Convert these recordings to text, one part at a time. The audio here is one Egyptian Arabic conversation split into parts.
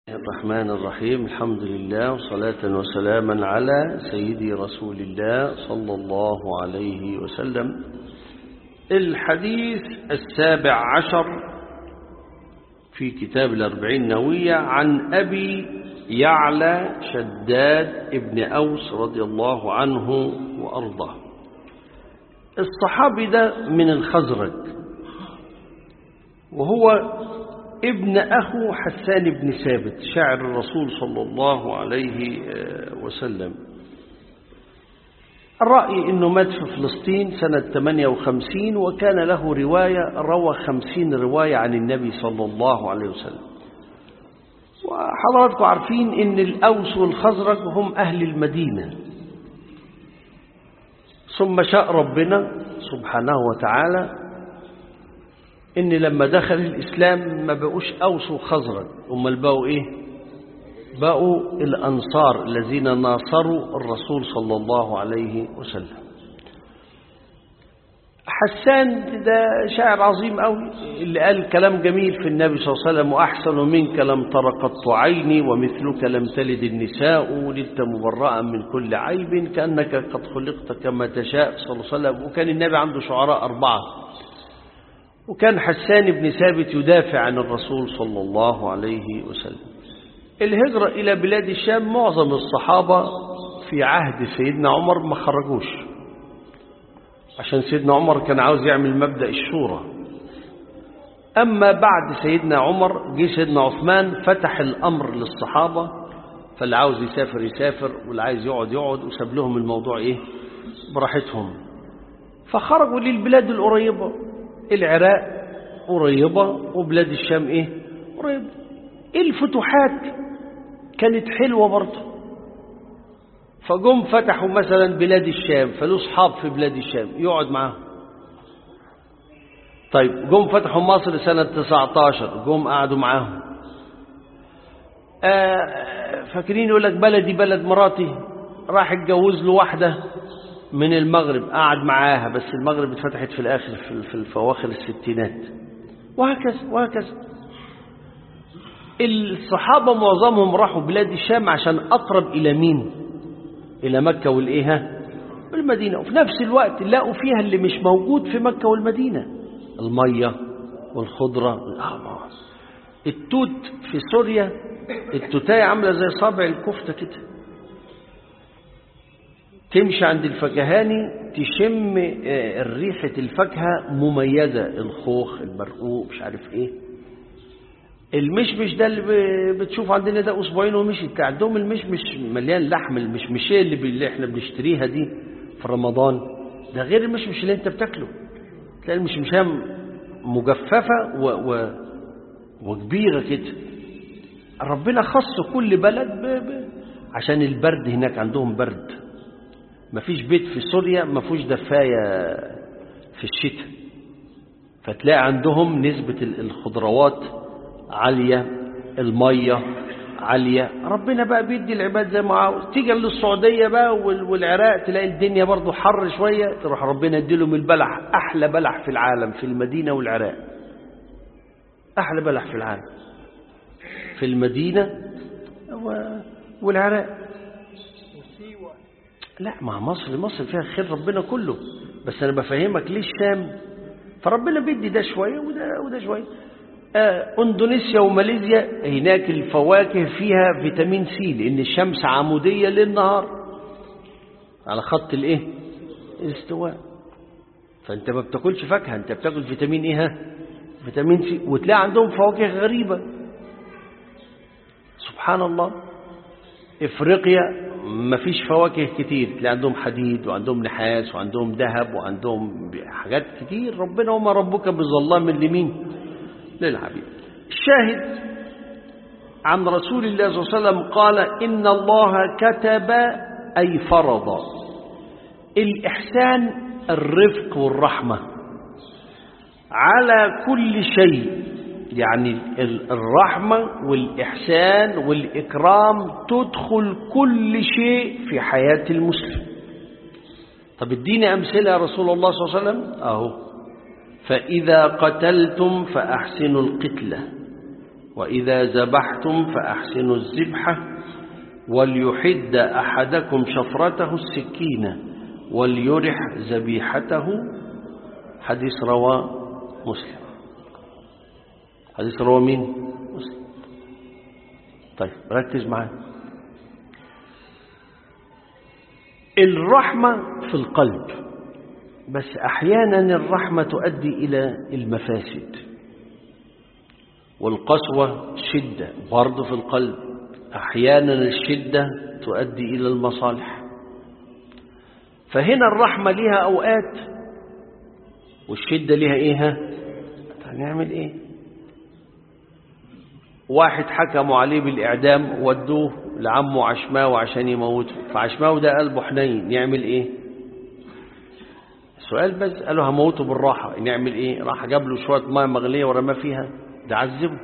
الرحمن الرحيم الحمد لله وصلاة وسلاما على سيدي رسول الله صلى الله عليه وسلم الحديث السابع عشر في كتاب الأربعين نووية عن أبي يعلى شداد ابن أوس رضي الله عنه وأرضاه الصحابي ده من الخزرج وهو ابن أخو حسان بن ثابت شاعر الرسول صلى الله عليه وسلم الرأي أنه مات في فلسطين سنة 58 وكان له رواية روى 50 رواية عن النبي صلى الله عليه وسلم وحضراتكم عارفين أن الأوس والخزرج هم أهل المدينة ثم شاء ربنا سبحانه وتعالى ان لما دخل الاسلام ما بقوش اوس وخزرج امال بقوا ايه بقوا الانصار الذين ناصروا الرسول صلى الله عليه وسلم حسان ده شاعر عظيم قوي اللي قال كلام جميل في النبي صلى الله عليه وسلم واحسن منك لم تر قط عيني ومثلك لم تلد النساء ولدت مبرأ من كل عيب كانك قد خلقت كما تشاء صلى الله عليه وسلم وكان النبي عنده شعراء اربعه وكان حسان بن ثابت يدافع عن الرسول صلى الله عليه وسلم الهجرة إلى بلاد الشام معظم الصحابة في عهد سيدنا عمر ما خرجوش عشان سيدنا عمر كان عاوز يعمل مبدأ الشورى أما بعد سيدنا عمر جه سيدنا عثمان فتح الأمر للصحابة فاللي عاوز يسافر يسافر واللي عايز يقعد يقعد وساب لهم الموضوع إيه براحتهم فخرجوا للبلاد القريبة العراق قريبة وبلاد الشام ايه قريبة الفتوحات كانت حلوة برضه فجم فتحوا مثلا بلاد الشام فله اصحاب في بلاد الشام يقعد معاهم طيب جم فتحوا مصر سنة 19 جم قعدوا معاهم آه فاكرين يقول لك بلدي بلد مراتي راح اتجوز له واحده من المغرب قعد معاها بس المغرب اتفتحت في الآخر في الفواخر الستينات وهكذا وهكذا الصحابة معظمهم راحوا بلاد الشام عشان أقرب إلى مين إلى مكة والإيه والمدينة وفي نفس الوقت لقوا فيها اللي مش موجود في مكة والمدينة المية والخضرة التوت في سوريا التوتاية عاملة زي صابع الكفتة كده تمشي عند الفكهاني تشم ريحة الفاكهة مميزة الخوخ البرقوق مش عارف ايه المشمش ده اللي بتشوف عندنا ده اسبوعين ومشي بتاع عندهم المشمش مليان لحم المشمشيه اللي, اللي احنا بنشتريها دي في رمضان ده غير المشمش اللي انت بتاكله تلاقي المشمشيه مجففة و و وكبيرة كده ربنا خص كل بلد ب ب عشان البرد هناك عندهم برد ما فيش بيت في سوريا ما فيهوش دفاية في الشتاء فتلاقي عندهم نسبة الخضروات عالية المية عالية ربنا بقى بيدي العباد زي ما عاوز تيجي للسعودية بقى والعراق تلاقي الدنيا برضو حر شوية تروح ربنا يديلهم البلح أحلى بلح في العالم في المدينة والعراق أحلى بلح في العالم في المدينة والعراق لا مع مصر مصر فيها خير ربنا كله بس أنا بفهمك ليه الشام فربنا بيدي ده شوية وده, وده شوية آه اندونيسيا وماليزيا هناك الفواكه فيها فيتامين سي لان الشمس عمودية للنهار على خط الايه الاستواء فانت ما بتاكلش فاكهة انت بتاكل فيتامين ايه ها فيتامين سي وتلاقي عندهم فواكه غريبة سبحان الله افريقيا ما فيش فواكه كتير تلاقي عندهم حديد وعندهم نحاس وعندهم ذهب وعندهم حاجات كتير ربنا وما ربك بظلام لمين للعبيد الشاهد عن رسول الله صلى الله عليه وسلم قال إن الله كتب أي فرض الإحسان الرفق والرحمة على كل شيء يعني الرحمة والإحسان والإكرام تدخل كل شيء في حياة المسلم طب اديني أمثلة يا رسول الله صلى الله عليه وسلم أهو فإذا قتلتم فأحسنوا القتلة وإذا ذبحتم فأحسنوا الذبحة وليحد أحدكم شفرته السكينة وليرح ذبيحته حديث رواه مسلم حديث رواه مين مسلم طيب ركز معايا الرحمة في القلب بس أحيانا الرحمة تؤدي إلى المفاسد والقسوة شدة برضه في القلب أحيانا الشدة تؤدي إلى المصالح فهنا الرحمة لها أوقات والشدة لها إيه ها هنعمل إيه واحد حكموا عليه بالإعدام ودوه لعمه عشماوي عشان يموته فعشماوي ده قلبه حنين يعمل إيه السؤال بس قالوا هموته بالراحة نعمل إيه راح جاب له شوية ماء مغلية ورماه فيها ده عذبه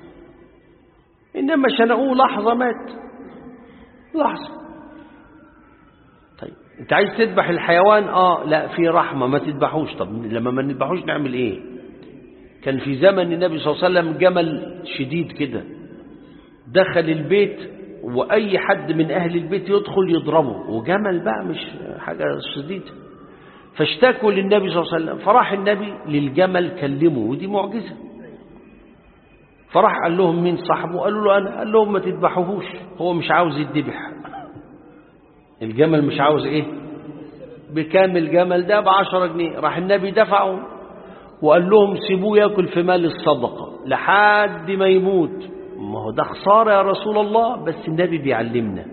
إنما شنقوه لحظة مات لحظة طيب أنت عايز تذبح الحيوان آه لا في رحمة ما تذبحوش طب لما ما نذبحوش نعمل إيه كان في زمن النبي صلى الله عليه وسلم جمل شديد كده دخل البيت وأي حد من أهل البيت يدخل يضربه وجمل بقى مش حاجة شديدة فاشتكوا للنبي صلى الله عليه وسلم فراح النبي للجمل كلمه ودي معجزة فراح قال لهم مين صاحبه قالوا له أنا قال لهم ما تذبحوهوش هو مش عاوز يذبح الجمل مش عاوز ايه بكام الجمل ده بعشرة جنيه راح النبي دفعه وقال لهم سيبوه ياكل في مال الصدقة لحد ما يموت ما هو ده خسارة يا رسول الله بس النبي بيعلمنا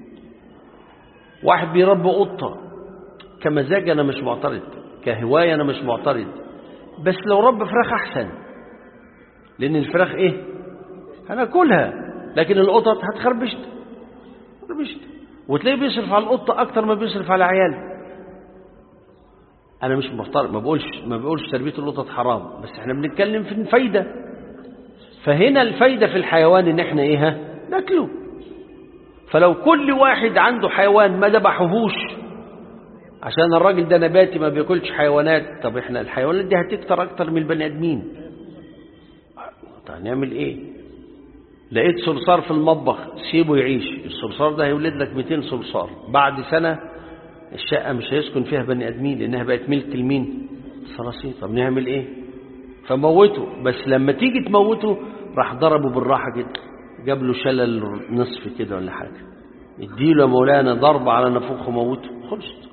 واحد بيربي قطة كمزاج أنا مش معترض كهواية أنا مش معترض بس لو رب فراخ أحسن لأن الفراخ إيه هناكلها لكن القطط هتخربشت خربشت وتلاقيه بيصرف على القطة أكتر ما بيصرف على عياله أنا مش معترض ما بقولش ما بقولش تربية القطط حرام بس احنا بنتكلم في الفايدة فهنا الفايدة في الحيوان إن احنا إيه ها ناكله فلو كل واحد عنده حيوان ما ذبحوهوش عشان الراجل ده نباتي ما بياكلش حيوانات طب احنا الحيوانات دي هتكتر اكتر من البني ادمين طب هنعمل ايه لقيت صرصار في المطبخ سيبه يعيش الصرصار ده هيولد لك 200 صرصار بعد سنة الشقة مش هيسكن فيها بني ادمين لانها بقت ملك لمين صراصير طب نعمل ايه فموته بس لما تيجي تموته راح ضربه بالراحة كده جاب له شلل نصف كده ولا حاجة اديله يا مولانا ضرب على نافوخه موته خلصت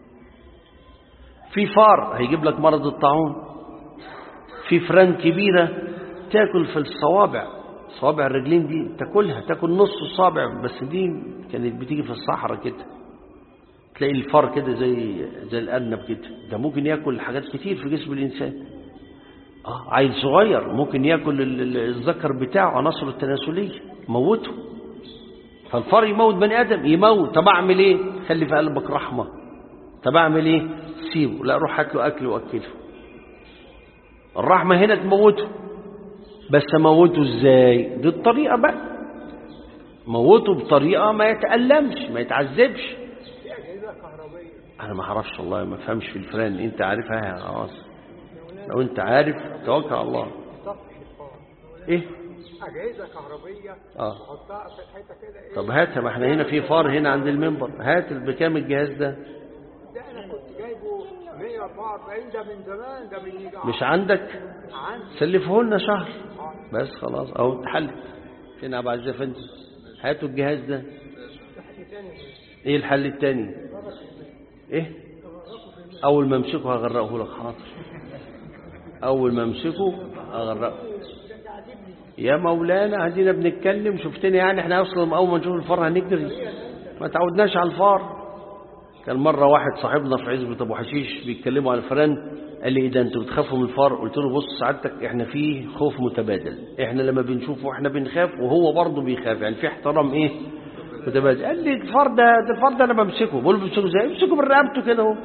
في فار هيجيب لك مرض الطاعون في فران كبيرة تاكل في الصوابع صوابع الرجلين دي تاكلها تاكل نص الصابع بس دي كانت بتيجي في الصحراء كده تلاقي الفار كده زي زي الأرنب كده ده ممكن ياكل حاجات كتير في جسم الإنسان اه عيل صغير ممكن ياكل الذكر بتاعه عناصر التناسلية موته فالفار يموت بني آدم يموت طب أعمل إيه خلي في قلبك رحمة طب أعمل إيه سيبه لا روح هات له أكل وأكله الرحمة هنا تموته بس موته إزاي دي الطريقة بقى موته بطريقة ما يتألمش ما يتعذبش أنا ما أعرفش والله ما فهمش في الفلان أنت عارفها يا خلاص لو أنت عارف توكل على الله إيه أجهزة كهربية آه حطها في الحتة كده إيه طب هاتها ما احنا هنا في فار هنا عند المنبر هات بكام الجهاز ده ده أنا كنت جايبه 144 ده من زمان ده من يجي مش عندك عندي سلفه لنا شهر بس خلاص اهو اتحل فين ابو عزيز افندي هاتوا الجهاز ده ايه الحل التاني ايه اول ما امسكه هغرقه لك حاضر اول ما امسكه هغرقه يا مولانا عندنا بنتكلم شفتني يعني احنا اصلا اول ما نشوف الفار هنجري ما تعودناش على الفار كان مرة واحد صاحبنا في عزبة أبو حشيش بيتكلموا على الفئران قال لي إيه ده أنتوا بتخافوا من الفار قلت له بص سعادتك إحنا فيه خوف متبادل إحنا لما بنشوفه إحنا بنخاف وهو برضه بيخاف يعني في احترام إيه متبادل قال لي الفار ده ده الفار ده أنا بمسكه بقول له بمسكه إزاي بمسكه من رقبته كده أهو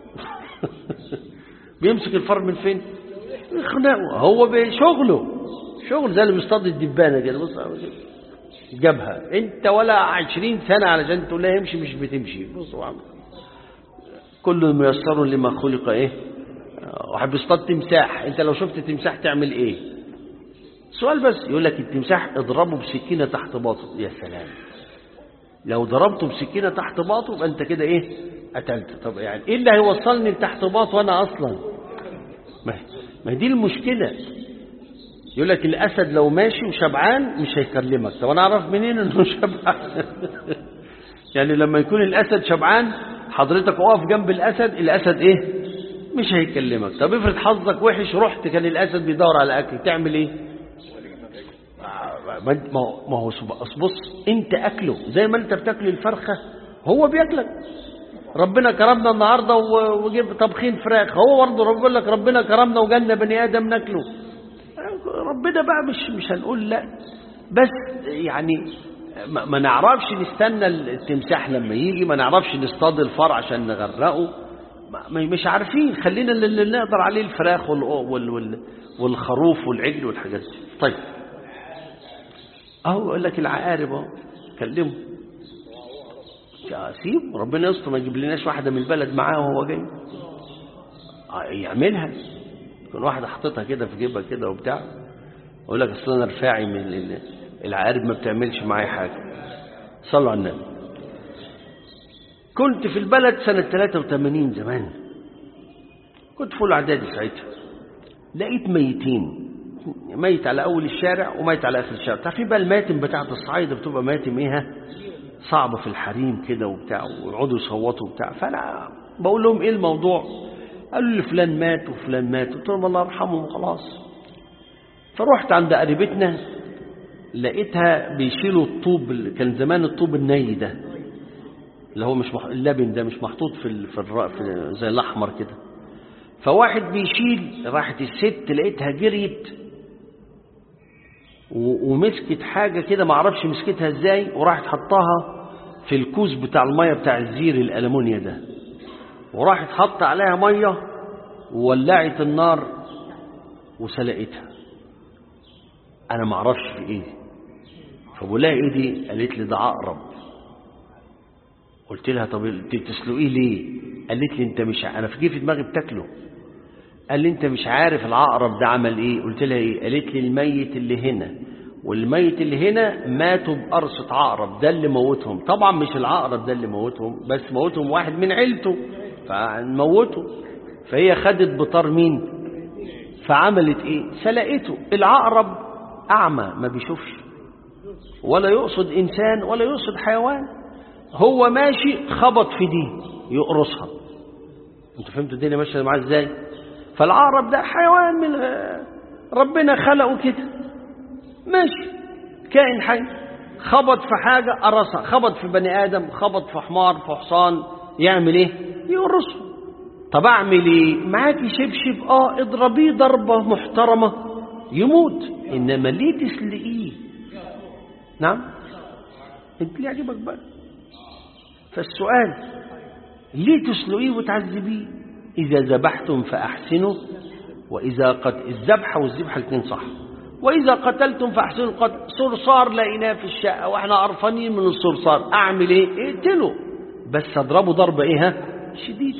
بيمسك الفار من فين يخنقه هو بشغله شغل زي اللي بيصطاد الدبانة كده بص جابها انت ولا عشرين سنة علشان تقول لها امشي مش بتمشي بص يا عم كل ميسر لما خلق ايه واحد بيصطاد تمساح انت لو شفت تمساح تعمل ايه سؤال بس يقول لك التمساح اضربه بسكينة تحت باطه يا سلام لو ضربته بسكينة تحت باطه يبقى انت كده ايه قتلت طب يعني ايه اللي هيوصلني لتحت باط وانا اصلا ما ما دي المشكلة يقول لك الاسد لو ماشي وشبعان مش هيكلمك طب انا اعرف منين انه شبعان يعني لما يكون الاسد شبعان حضرتك اقف جنب الاسد الاسد ايه مش هيكلمك طب افرض حظك وحش رحت كان الاسد بيدور على اكل تعمل ايه ما ما هو بص انت اكله زي ما انت بتاكل الفرخه هو بياكلك ربنا كرمنا النهارده وجيب طبخين فراخ هو برضه بيقول لك ربنا كرمنا وجالنا بني ادم ناكله ربنا بقى مش مش هنقول لا بس يعني ما, ما نعرفش نستنى التمساح لما يجي ما نعرفش نصطاد الفار عشان نغرقه مش عارفين خلينا اللي نقدر عليه الفراخ وال وال والخروف والعجل والحاجات دي طيب اهو يقول لك العقارب اهو كلمه سيب ربنا يستر ما يجيب لناش واحده من البلد معاه وهو جاي يعملها يكون واحده حاططها كده في جيبها كده وبتاع يقول لك اصل انا رفاعي من العقارب ما بتعملش معايا حاجه صلوا على النبي كنت في البلد سنة 83 زمان كنت فول اعدادي ساعتها لقيت ميتين ميت على اول الشارع وميت على اخر الشارع تعرفين بقى الماتم بتاعت الصعايده بتبقى ماتم ايه صعبه في الحريم كده وبتاع ويقعدوا يصوتوا وبتاع فانا بقول لهم ايه الموضوع قالوا لي فلان مات وفلان مات قلت لهم الله يرحمهم وخلاص فرحت عند قريبتنا لقيتها بيشيلوا الطوب كان زمان الطوب الني ده اللي هو مش مح... اللبن ده مش محطوط في ال... في, الر... في زي الاحمر كده فواحد بيشيل راحت الست لقيتها جريت و... ومسكت حاجه كده ما اعرفش مسكتها ازاي وراحت حطاها في الكوز بتاع الميه بتاع الزير الالمونيا ده وراحت حط عليها ميه وولعت النار وسلقتها انا ما اعرفش في ايه فبقول لها ايه دي قالت لي ده عقرب قلت لها طب انت تسلقيه ليه قالت لي انت مش ع... انا في في دماغي بتاكله قال لي انت مش عارف العقرب ده عمل ايه قلت لها ايه قالت لي الميت اللي هنا والميت اللي هنا ماتوا بقرصة عقرب ده اللي موتهم طبعا مش العقرب ده اللي موتهم بس موتهم واحد من عيلته فنموته فهي خدت بطار مين فعملت ايه سلقته العقرب اعمى ما بيشوفش ولا يقصد انسان ولا يقصد حيوان هو ماشي خبط في دي يقرصها انتوا فهمتوا الدنيا ماشيه معاه ازاي فالعقرب ده حيوان من ربنا خلقه كده ماشي كائن حي خبط في حاجه قرصها خبط في بني ادم خبط في حمار في حصان يعمل ايه يقرصه طب اعمل ايه معاكي شبشب اه اضربيه ضربه محترمه يموت انما ليه تسلقيه نعم انت ليه عجبك بقى فالسؤال ليه تسلقيه وتعذبيه إذا ذبحتم فأحسنوا وإذا قد الذبح والذبح الاثنين صح وإذا قتلتم فأحسنوا القتل صرصار لقيناه في الشقة وإحنا قرفانين من الصرصار أعمل إيه؟ اقتله بس أضربه ضربة إيه ها؟ شديدة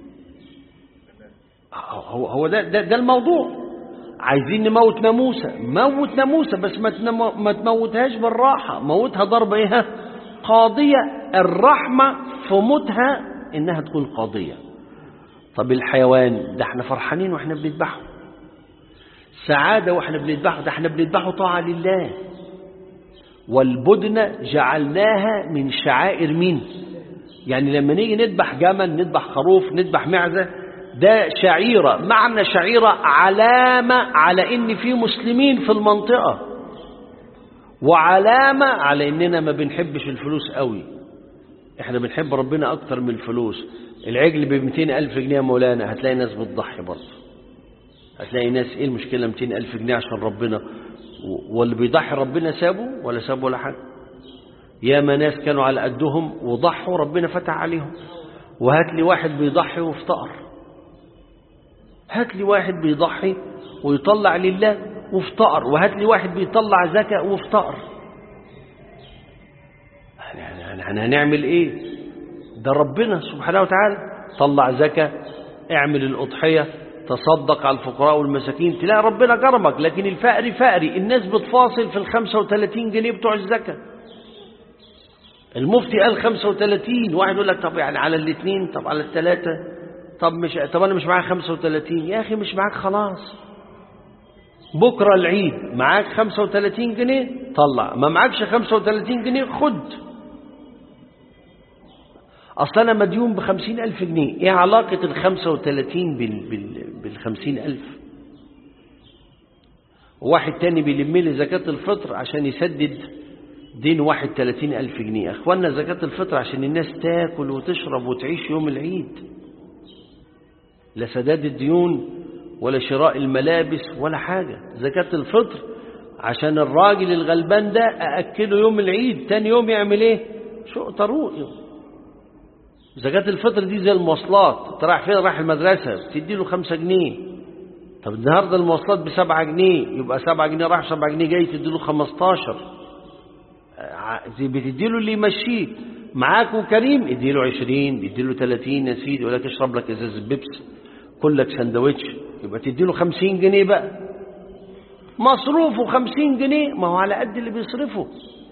هو هو ده, ده ده الموضوع عايزين نموت ناموسة موت ناموسة بس ما تنمو ما تموتهاش بالراحة موتها ضربة إيه ها؟ قاضية الرحمة في موتها إنها تكون قاضية طب الحيوان ده احنا فرحانين واحنا بنذبحه سعادة واحنا بنذبحه ده احنا بنذبحه طاعة لله والبدن جعلناها من شعائر مين يعني لما نيجي نذبح جمل نذبح خروف نذبح معزة ده شعيرة معنى شعيرة علامة على ان في مسلمين في المنطقة وعلامة على اننا ما بنحبش الفلوس قوي احنا بنحب ربنا اكتر من الفلوس العجل ب 200 ألف جنيه يا مولانا هتلاقي ناس بتضحي برضه هتلاقي ناس ايه المشكلة 200 ألف جنيه عشان ربنا واللي بيضحي ربنا سابه ولا سابه ولا حاجة ياما ناس كانوا على قدهم وضحوا ربنا فتح عليهم وهات لي واحد بيضحي وافتقر هات لي واحد بيضحي ويطلع لله وافتقر وهات لي واحد بيطلع زكاة وافتقر يعني هنعمل ايه ده ربنا سبحانه وتعالى طلع زكاة اعمل الأضحية تصدق على الفقراء والمساكين تلاقي ربنا كرمك لكن الفقر فقري الناس بتفاصل في ال 35 جنيه بتوع الزكاة المفتي قال 35 واحد يقول لك طب يعني على الاثنين طب على الثلاثة طب مش طب انا مش معايا 35 يا اخي مش معاك خلاص بكرة العيد معاك 35 جنيه طلع ما معاكش 35 جنيه خد أصل أنا مديون بخمسين ألف جنيه إيه علاقة الخمسة وثلاثين بال بال بالخمسين ألف واحد تاني بيلم لي زكاة الفطر عشان يسدد دين واحد ثلاثين ألف جنيه أخوانا زكاة الفطر عشان الناس تاكل وتشرب وتعيش يوم العيد لا سداد الديون ولا شراء الملابس ولا حاجة زكاة الفطر عشان الراجل الغلبان ده أأكله يوم العيد تاني يوم يعمل ايه شو طروق زكاة الفطر دي زي المواصلات رايح فين رايح المدرسة تدي له خمسة جنيه طب النهاردة المواصلات بسبعة جنيه يبقى سبعة جنيه رايح سبعة جنيه جاي تدي له خمستاشر بتدي له اللي يمشيه معاك وكريم ادي له عشرين ادي له تلاتين يا سيدي يقول لك اشرب لك ازاز بيبس كل لك سندوتش يبقى تدي له خمسين جنيه بقى مصروفه خمسين جنيه ما هو على قد اللي بيصرفه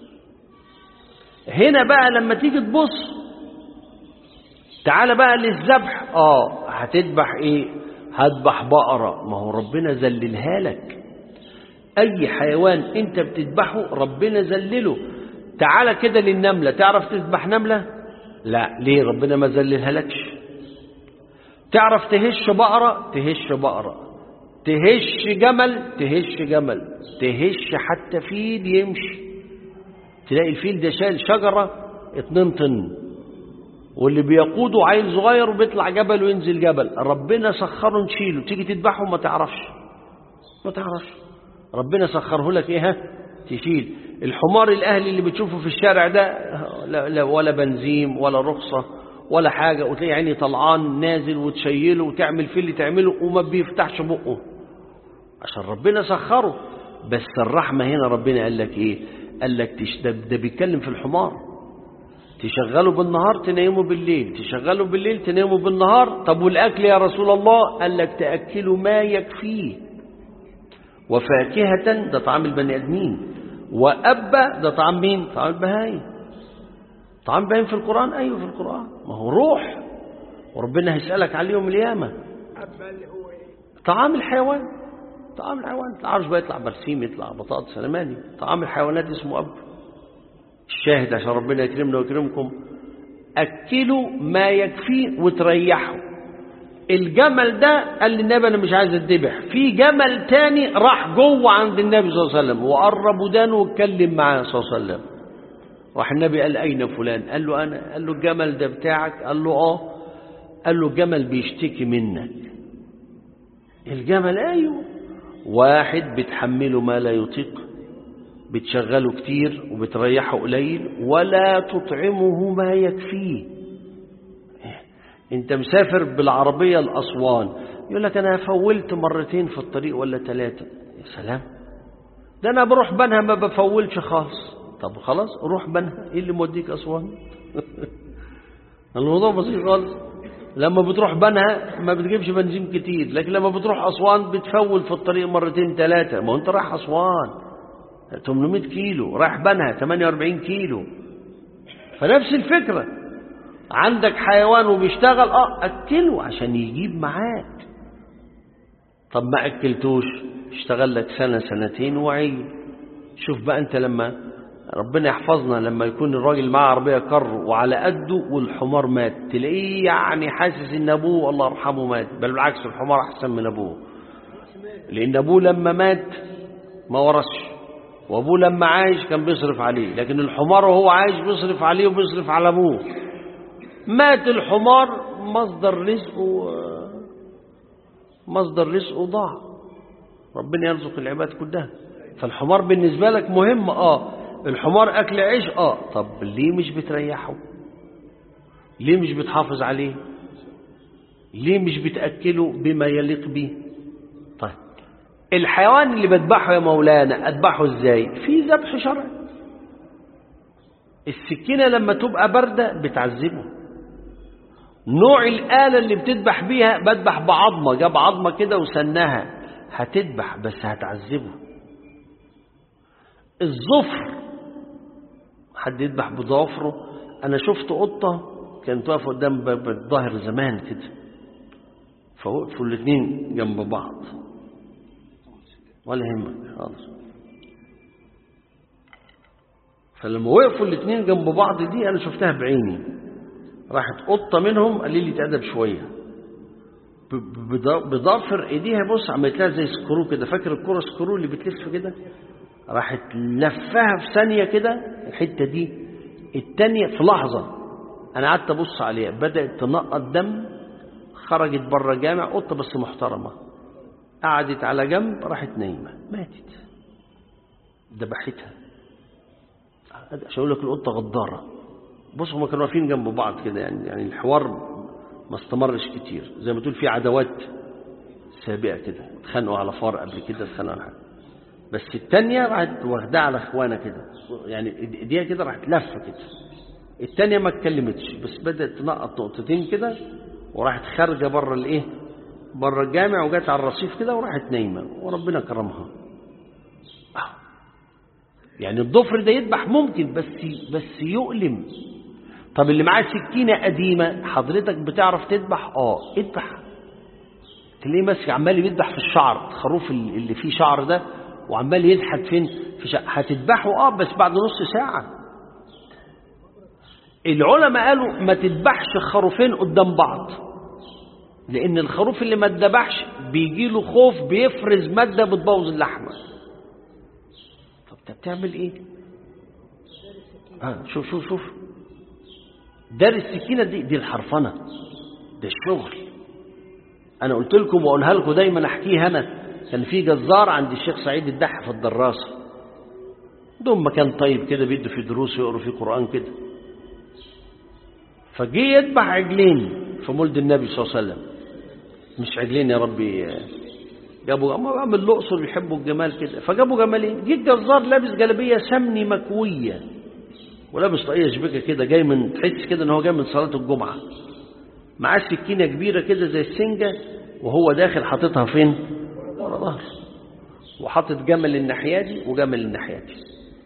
هنا بقى لما تيجي تبص تعال بقى للذبح اه هتذبح ايه هذبح بقرة ما هو ربنا ذللها لك اي حيوان انت بتذبحه ربنا ذلله تعال كده للنملة تعرف تذبح نملة لا ليه ربنا ما ذللها لكش تعرف تهش بقرة تهش بقرة تهش جمل تهش جمل تهش حتى فيل يمشي تلاقي الفيل ده شايل شجرة اتنين طن واللي بيقوده عيل صغير وبيطلع جبل وينزل جبل ربنا سخره نشيله تيجي تذبحه ما تعرفش ما تعرفش ربنا سخره لك ايه ها تشيل الحمار الاهلي اللي بتشوفه في الشارع ده لا, لا ولا بنزيم ولا رخصة ولا حاجة وتلاقي عيني طلعان نازل وتشيله وتعمل فيه اللي تعمله وما بيفتحش بقه عشان ربنا سخره بس الرحمة هنا ربنا قال لك ايه قال لك ده, ده بيتكلم في الحمار تشغله بالنهار تنامه بالليل تشغله بالليل تنامه بالنهار طب والأكل يا رسول الله قال لك تأكله ما يكفيه وفاكهة ده طعام البني آدمين وأبا ده طعام مين طعام البهايم طعام البهايم في القرآن أيوه في القرآن ما هو روح وربنا هيسألك عليه يوم القيامة أبا اللي هو إيه؟ طعام الحيوان طعام الحيوان العرش بقى يطلع برسيم يطلع بطاطس سلماني طعام الحيوانات اسمه أب الشاهد عشان ربنا يكرمنا ويكرمكم أكلوا ما يكفيه وتريحوا الجمل ده قال للنبي أنا مش عايز أذبح في جمل تاني راح جوه عند النبي صلى الله عليه وسلم وقرب ودانه واتكلم معاه صلى الله عليه وسلم راح النبي قال أين فلان قال له أنا قال له الجمل ده بتاعك قال له آه قال له الجمل بيشتكي منك الجمل أيوه واحد بتحمله ما لا يطيق بتشغله كتير وبتريحه قليل ولا تطعمه ما يكفيه انت مسافر بالعربية لأسوان يقول لك انا فولت مرتين في الطريق ولا ثلاثة يا سلام ده انا بروح بنها ما بفولش خالص طب خلاص روح بنها ايه اللي موديك اسوان الموضوع بسيط خالص لما بتروح بنها ما بتجيبش بنزين كتير لكن لما بتروح اسوان بتفول في الطريق مرتين ثلاثة ما انت رايح اسوان 800 كيلو رايح بنها 48 كيلو فنفس الفكرة عندك حيوان وبيشتغل اه اكله عشان يجيب معاك طب ما اكلتوش اشتغل لك سنة سنتين وعي شوف بقى انت لما ربنا يحفظنا لما يكون الراجل معاه عربية كر وعلى قده والحمار مات تلاقيه يعني حاسس ان ابوه الله يرحمه مات بل بالعكس الحمار احسن من ابوه لان ابوه لما مات ما ورثش وابوه لما عايش كان بيصرف عليه لكن الحمار وهو عايش بيصرف عليه وبيصرف على ابوه مات الحمار مصدر رزقه مصدر رزقه ضاع ربنا يرزق العباد كلها فالحمار بالنسبة لك مهم اه الحمار اكل عيش اه طب ليه مش بتريحه ليه مش بتحافظ عليه ليه مش بتأكله بما يليق به طيب الحيوان اللي بذبحه يا مولانا اذبحه ازاي في ذبح شرعي السكينة لما تبقى باردة بتعذبه نوع الآلة اللي بتذبح بيها بذبح بعظمة جاب عظمة كده وسنها هتذبح بس هتعذبه الظفر حد يذبح بضوافره أنا شفت قطة كانت واقفة قدام باب الظاهر زمان كده فوقفوا الاثنين جنب بعض ولا يهمك خالص فلما وقفوا الاثنين جنب بعض دي انا شفتها بعيني راحت قطه منهم قليلة ادب شويه بضافر ايديها بص عملت لها زي سكرو كده فاكر الكره سكرو اللي بتلف كده راحت لفها في ثانيه كده الحته دي الثانيه في لحظه انا قعدت ابص عليها بدات تنقط دم خرجت بره الجامع قطه بس محترمه قعدت على جنب راحت نايمه ماتت ذبحتها عشان اقول لك القطه غداره بص هما كانوا واقفين جنب بعض كده يعني يعني الحوار ما استمرش كتير زي ما تقول في عداوات سابقه كده اتخانقوا على فار قبل كده اتخانقوا على حاجه بس الثانيه راحت واخداها على اخوانها كده يعني ايديها كده راحت لفه كده الثانيه ما اتكلمتش بس بدات تنقط نقطتين كده وراحت خارجه بره الايه بره الجامع وجت على الرصيف كده وراحت نايمه وربنا كرمها يعني الضفر ده يذبح ممكن بس بس يؤلم طب اللي معاه سكينة قديمة حضرتك بتعرف تذبح اه اذبح تلاقيه ماسك عمال يذبح في الشعر الخروف اللي فيه شعر ده وعمال يزحف فين في شعر. هتذبحه اه بس بعد نص ساعة العلماء قالوا ما تذبحش خروفين قدام بعض لان الخروف اللي ما اتذبحش بيجي له خوف بيفرز مادة بتبوظ اللحمة طب انت بتعمل ايه آه شوف شوف شوف دار السكينة دي دي الحرفنة ده الشغل أنا قلت لكم وأقولها لكم دايما أحكيها أنا كان في جزار عند الشيخ سعيد الدح في الدراسة دوم مكان طيب كده بيدوا فيه دروس ويقروا فيه قرآن كده فجه يذبح عجلين في مولد النبي صلى الله عليه وسلم مش عجلين يا ربي جابوا اما عامل الاقصر بيحبوا الجمال كده فجابوا جمالين جه الجزار لابس جلابيه سمني مكويه ولابس طاقيه شبكه كده جاي من تحس كده ان هو جاي من صلاه الجمعه معاه سكينه كبيره كده زي السنجه وهو داخل حاططها فين ورا ظهره وحاطط جمل الناحيه دي وجمل الناحيه دي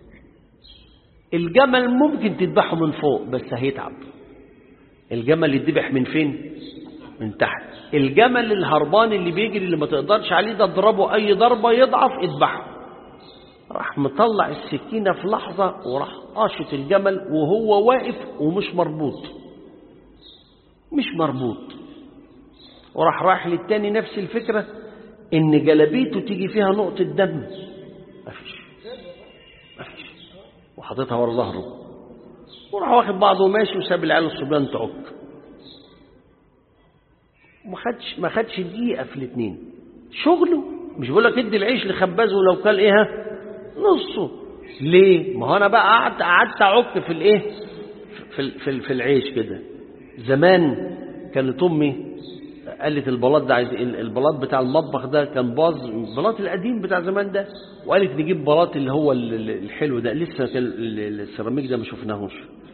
الجمل ممكن تذبحه من فوق بس هيتعب الجمل يتذبح من فين من تحت الجمل الهربان اللي بيجري اللي ما تقدرش عليه ده اضربه اي ضربه يضعف اذبحه راح مطلع السكينة في لحظة وراح قاشط الجمل وهو واقف ومش مربوط مش مربوط وراح رايح للتاني نفس الفكرة ان جلبيته تيجي فيها نقطة دم مفيش مفيش وحاططها ورا ظهره وراح واخد بعضه وماشي وساب العيال الصبيان تعك ما خدش ما خدش دقيقة في الاثنين شغله مش بقول لك ادي العيش لخبازه ولو كل ايه نصه ليه ما هو انا بقى قعدت قعدت اعك في الايه في في في العيش كده زمان كانت امي قالت البلاط ده عايز البلاط بتاع المطبخ ده كان باظ البلاط القديم بتاع زمان ده وقالت نجيب بلاط اللي هو الحلو ده لسه كان السيراميك ده ما شفناهوش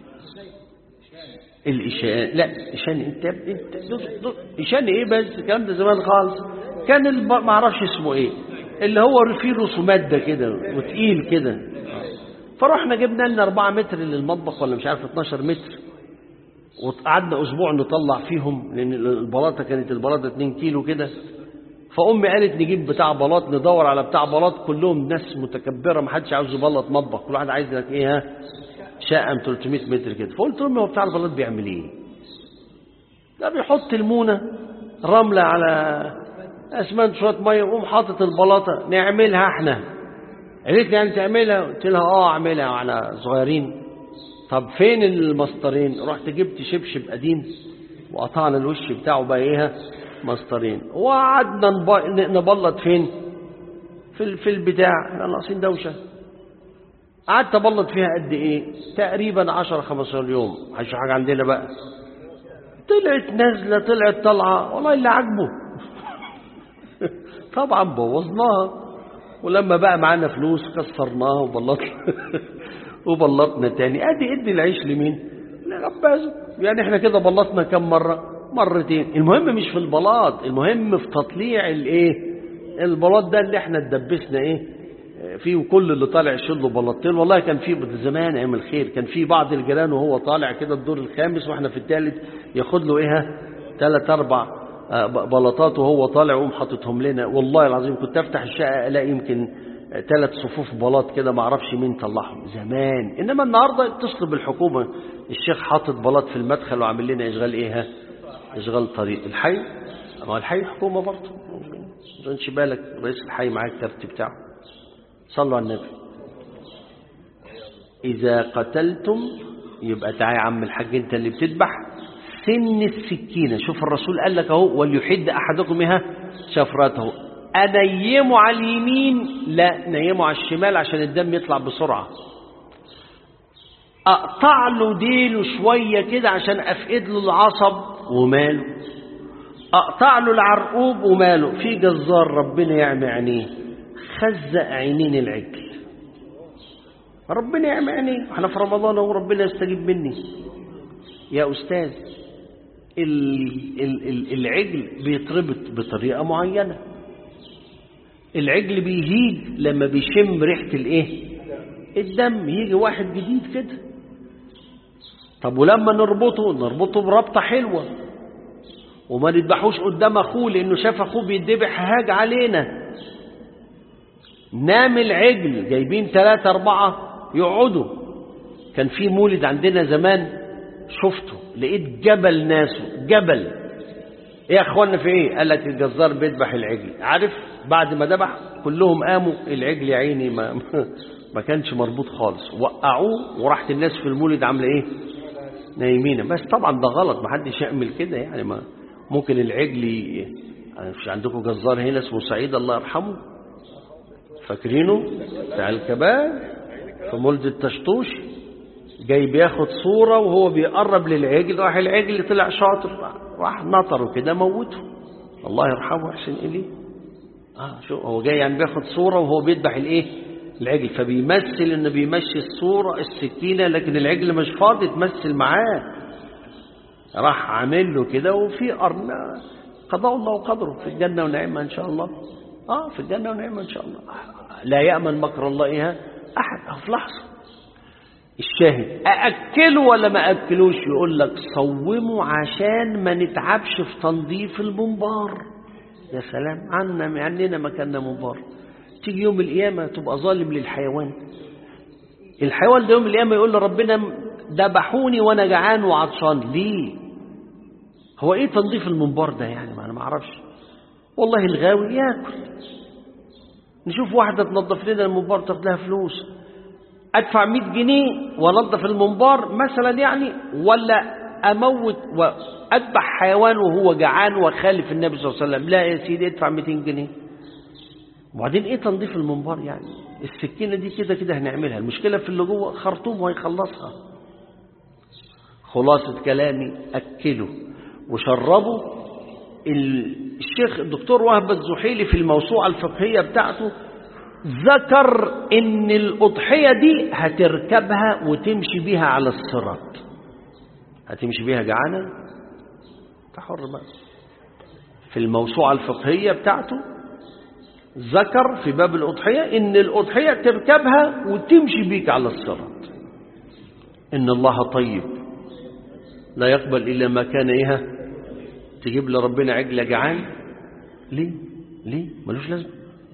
الإشان لا إشان أنت أنت إشان إيه بس الكلام ده زمان خالص كان الب... ما أعرفش اسمه إيه اللي هو فيه رسومات ده كده وتقيل كده فرحنا جبنا لنا 4 متر للمطبخ ولا مش عارف 12 متر وقعدنا أسبوع نطلع فيهم لأن البلاطة كانت البلاطة 2 كيلو كده فأمي قالت نجيب بتاع بلاط ندور على بتاع بلاط كلهم ناس متكبرة ما حدش عاوز يبلط مطبخ كل واحد عايز لك إيه ها شقة 300 متر كده فقلت لأمي هو بتاع البلاط بيعمل إيه؟ ده بيحط المونة رملة على اسمنت شويه ميه وقوم حاطط البلاطه نعملها احنا قالت لي يعني تعملها قلت لها اه اعملها واحنا صغيرين طب فين المسطرين رحت جبت شبشب قديم وقطعنا الوش بتاعه بقى ايه مسطرين وقعدنا نبلط فين في في البتاع احنا ناقصين دوشه قعدت ابلط فيها قد ايه تقريبا 10 15 يوم مش حاجه عندنا بقى طلعت نازله طلعت طالعه والله اللي عاجبه طبعا بوظناها ولما بقى معانا فلوس كسرناها وبلطنا وبلطنا تاني ادي ادي العيش لمين لغبازه يعني احنا كده بلطنا كم مره مرتين المهم مش في البلاط المهم في تطليع الايه البلاط ده اللي احنا اتدبسنا ايه فيه وكل اللي طالع يشيل له بلاطين والله كان في زمان ايام الخير كان في بعض الجيران وهو طالع كده الدور الخامس واحنا في الثالث ياخد له ايه ثلاث اربع آه، ب- بلاطات وهو طالع ويقوم حاططهم لنا والله العظيم كنت افتح الشقه الاقي يمكن ثلاث صفوف بلاط كده ما اعرفش مين طلعهم زمان انما النهارده اتصل بالحكومه الشيخ حاطط بلاط في المدخل وعامل لنا اشغال ايه ها؟ اشغال طريق الحي ما هو الحي حكومه برضه ما تنش بالك رئيس الحي معاه الكارت بتاعه صلوا على النبي إذا قتلتم يبقى تعالى يا عم الحاج أنت اللي بتذبح سن السكينة شوف الرسول قال لك أهو وليحد أحدكم إها شفرته أنيمه على اليمين لا نيمه على الشمال عشان الدم يطلع بسرعة أقطع له ديله شوية كده عشان أفقد له العصب وماله أقطع له العرقوب وماله في جزار ربنا يعمي عينيه خزق عينين العجل ربنا يعمي عينيه احنا في رمضان اهو ربنا يستجيب مني يا أستاذ ال- ال- ال- العجل بيتربط بطريقة معينة العجل بيهيج لما بيشم ريحة الايه الدم يجي واحد جديد كده طب ولما نربطه نربطه بربطة حلوة وما نذبحوش قدام اخوه لانه شاف اخوه بيتذبح هاج علينا نام العجل جايبين ثلاثة أربعة يقعدوا كان في مولد عندنا زمان شفته لقيت جبل ناسه جبل ايه يا اخوانا في ايه قال لك الجزار بيذبح العجل عارف بعد ما ذبح كلهم قاموا العجل يا عيني ما ما كانش مربوط خالص وقعوه وراحت الناس في المولد عامله ايه نايمين بس طبعا ده غلط ما حدش يعمل كده يعني ما ممكن العجل ي- مش عندكم جزار هنا اسمه سعيد الله يرحمه فاكرينه بتاع الكباب في مولد التشطوش جاي بياخد صورة وهو بيقرب للعجل راح العجل طلع شاطر راح نطره كده موته الله يرحمه ويحسن إليه آه شو هو جاي يعني بياخد صورة وهو بيذبح الايه العجل فبيمثل انه بيمشي الصورة السكينة لكن العجل مش فاضي تمثل معاه راح عامل له كده وفي قرن قضاء الله وقدره في الجنة ونعمة إن شاء الله آه في الجنة ونعمة إن شاء الله لا يأمن مكر الله إيها أحد أو في لحظة الشاهد أأكله ولا ما أكلوش يقول لك صوموا عشان ما نتعبش في تنظيف المنبار يا سلام عنا عننا مكاننا منبار تيجي يوم القيامة تبقى ظالم للحيوان الحيوان ده يوم القيامة يقول لربنا ذبحوني وانا جعان وعطشان ليه هو ايه تنظيف المنبار ده يعني ما انا ما اعرفش والله الغاوي ياكل نشوف واحدة تنظف لنا المنبار تاخد لها فلوس ادفع 100 جنيه وانظف المنبار مثلا يعني ولا اموت واذبح حيوان وهو جعان وخالف النبي صلى الله عليه وسلم لا يا سيدي ادفع 200 جنيه وبعدين ايه تنظيف المنبار يعني السكينة دي كده كده هنعملها المشكلة في اللي جوه خرطوم وهيخلصها خلاصة كلامي أكله وشربه الشيخ الدكتور وهب الزحيلي في الموسوعة الفقهية بتاعته ذكر ان الأضحية دي هتركبها وتمشي بيها على الصراط هتمشي بيها جعانة تحر بقى في الموسوعة الفقهية بتاعته ذكر في باب الأضحية إن الأضحية تركبها وتمشي بيك على الصراط إن الله طيب لا يقبل إلا ما كان إيها تجيب لربنا عجلة جعان ليه ليه ملوش لازمة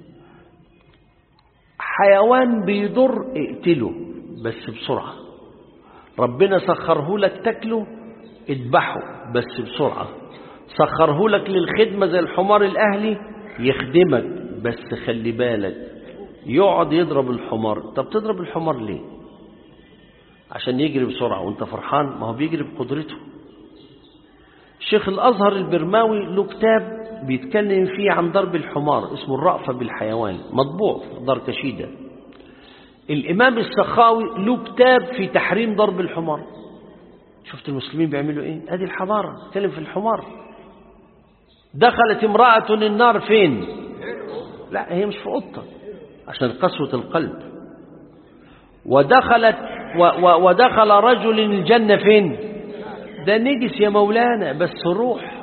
حيوان بيضر اقتله بس بسرعة ربنا سخره لك تاكله اذبحه بس بسرعة سخره لك للخدمة زي الحمار الأهلي يخدمك بس خلي بالك يقعد يضرب الحمار طب تضرب الحمار ليه عشان يجري بسرعة وانت فرحان ما هو بيجري بقدرته الشيخ الأزهر البرماوي له كتاب بيتكلم فيه عن ضرب الحمار اسمه الرأفة بالحيوان مطبوع في دار كشيدة الإمام السخاوي له كتاب في تحريم ضرب الحمار شفت المسلمين بيعملوا ايه ادي الحضارة تكلم في الحمار دخلت امرأة النار فين لا هي مش في قطة عشان قسوة القلب ودخلت و و ودخل رجل الجنة فين ده نجس يا مولانا بس روح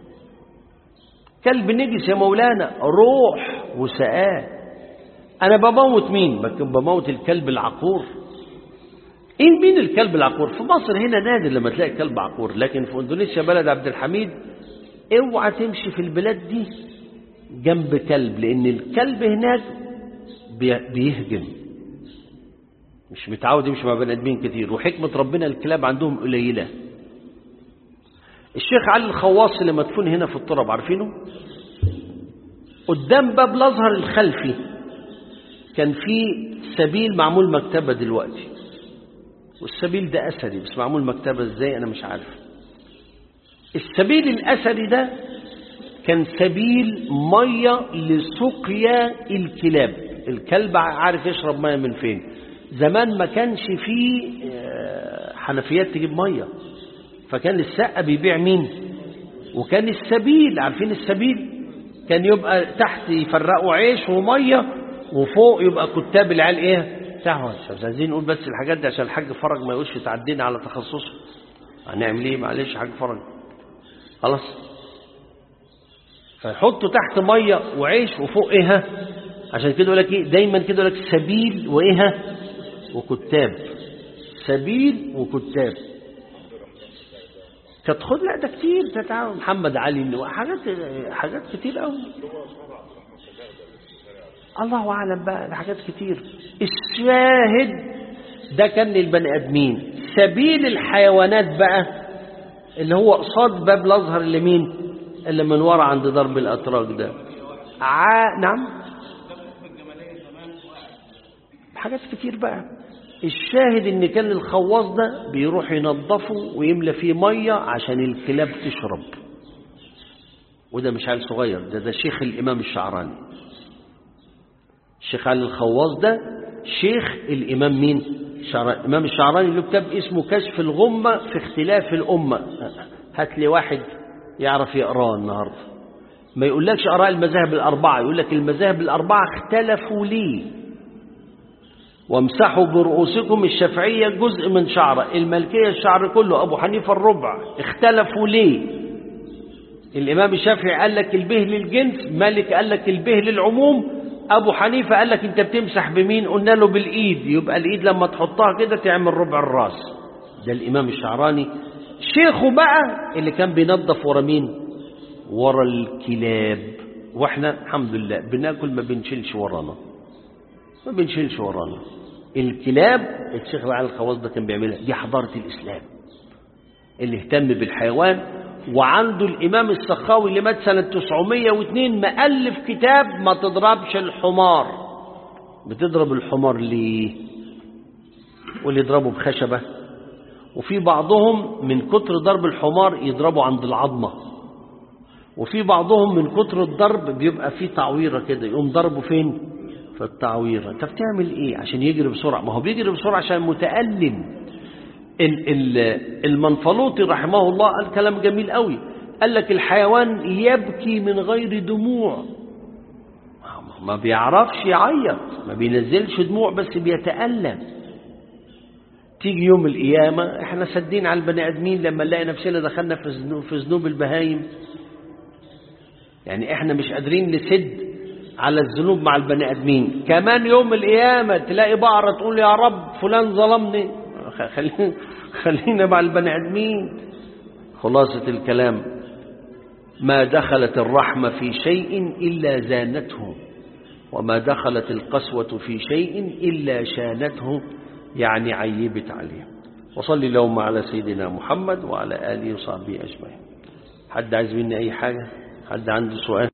كلب نجس يا مولانا روح وسقاه انا بموت مين لكن بموت الكلب العقور ايه مين الكلب العقور في مصر هنا نادر لما تلاقي كلب عقور لكن في اندونيسيا بلد عبد الحميد اوعى تمشي في البلاد دي جنب كلب لان الكلب هناك بي- بيهجم مش متعود يمشي مع بني ادمين كتير وحكمه ربنا الكلاب عندهم قليله الشيخ علي الخواص اللي مدفون هنا في التراب عارفينه قدام باب الازهر الخلفي كان في سبيل معمول مكتبه دلوقتي والسبيل ده اثري بس معمول مكتبه ازاي انا مش عارف السبيل الاثري ده كان سبيل ميه لسقيا الكلاب الكلب عارف يشرب ميه من فين زمان ما كانش فيه آه، حنفيات تجيب ميه فكان السقا بيبيع مين وكان السبيل عارفين السبيل كان يبقى تحت يفرقوا عيش وميه وفوق يبقى كتاب العيال ايه بتاعهم مش عايزين نقول بس الحاجات دي عشان الحاج فرج ما يقولش تعدينا على تخصصه هنعمل ايه معلش حاج فرج خلاص فيحطوا تحت ميه وعيش وفوق ايه ها عشان كده يقول لك ايه دايما كده يقول لك سبيل وايه ها وكتاب سبيل وكتاب تدخل لا ده كتير ده تعالى محمد علي حاجات حاجات كتير قوي الله اعلم بقى ده حاجات كتير الشاهد ده كان للبني ادمين سبيل الحيوانات بقى اللي هو قصاد باب الازهر اللي مين اللي من ورا عند ضرب الاتراك ده ع... نعم حاجات كتير بقى الشاهد ان كان الخواص ده بيروح ينظفه ويملى فيه ميه عشان الكلاب تشرب وده مش عيل صغير ده ده شيخ الامام الشعراني الشيخ علي الخواص ده شيخ الامام مين الشعراني الامام الشعراني له كتاب اسمه كشف الغمه في اختلاف الامه هات لي واحد يعرف يقراه النهارده ما يقولكش اراء المذاهب الاربعه يقول لك المذاهب الاربعه اختلفوا ليه وامسحوا برؤوسكم الشافعية جزء من شعره الملكية الشعر كله أبو حنيفة الربع اختلفوا ليه الإمام الشافعي قال لك البه للجنس مالك قال لك البه للعموم أبو حنيفة قال لك أنت بتمسح بمين قلنا له بالإيد يبقى الإيد لما تحطها كده تعمل ربع الراس ده الإمام الشعراني شيخه بقى اللي كان بينظف ورا مين ورا الكلاب واحنا الحمد لله بناكل ما بنشيلش ورانا ما بنشيلش ورانا الكلاب الشيخ علي الخواص ده كان بيعملها دي حضارة الإسلام اللي اهتم بالحيوان وعنده الإمام السخاوي اللي مات سنة 902 مؤلف كتاب ما تضربش الحمار بتضرب الحمار ليه واللي يضربه بخشبة وفي بعضهم من كتر ضرب الحمار يضربوا عند العظمة وفي بعضهم من كتر الضرب بيبقى فيه تعويرة كده يقوم ضربه فين في التعويرة انت بتعمل ايه عشان يجري بسرعة ما هو بيجري بسرعة عشان متألم ال- ال- المنفلوطي رحمه الله قال كلام جميل قوي قال لك الحيوان يبكي من غير دموع ما بيعرفش يعيط ما بينزلش دموع بس بيتألم تيجي يوم القيامة احنا سدين على البني ادمين لما نلاقي نفسنا دخلنا في ذنوب في ذنوب البهايم يعني احنا مش قادرين نسد على الذنوب مع البني ادمين كمان يوم القيامة تلاقي بقرة تقول يا رب فلان ظلمني خلينا خلينا مع البني ادمين خلاصة الكلام ما دخلت الرحمة في شيء إلا زانته وما دخلت القسوة في شيء إلا شانته يعني عيبت عليه وصلي اللهم على سيدنا محمد وعلى آله وصحبه أجمعين حد عايز مني أي حاجة حد عنده سؤال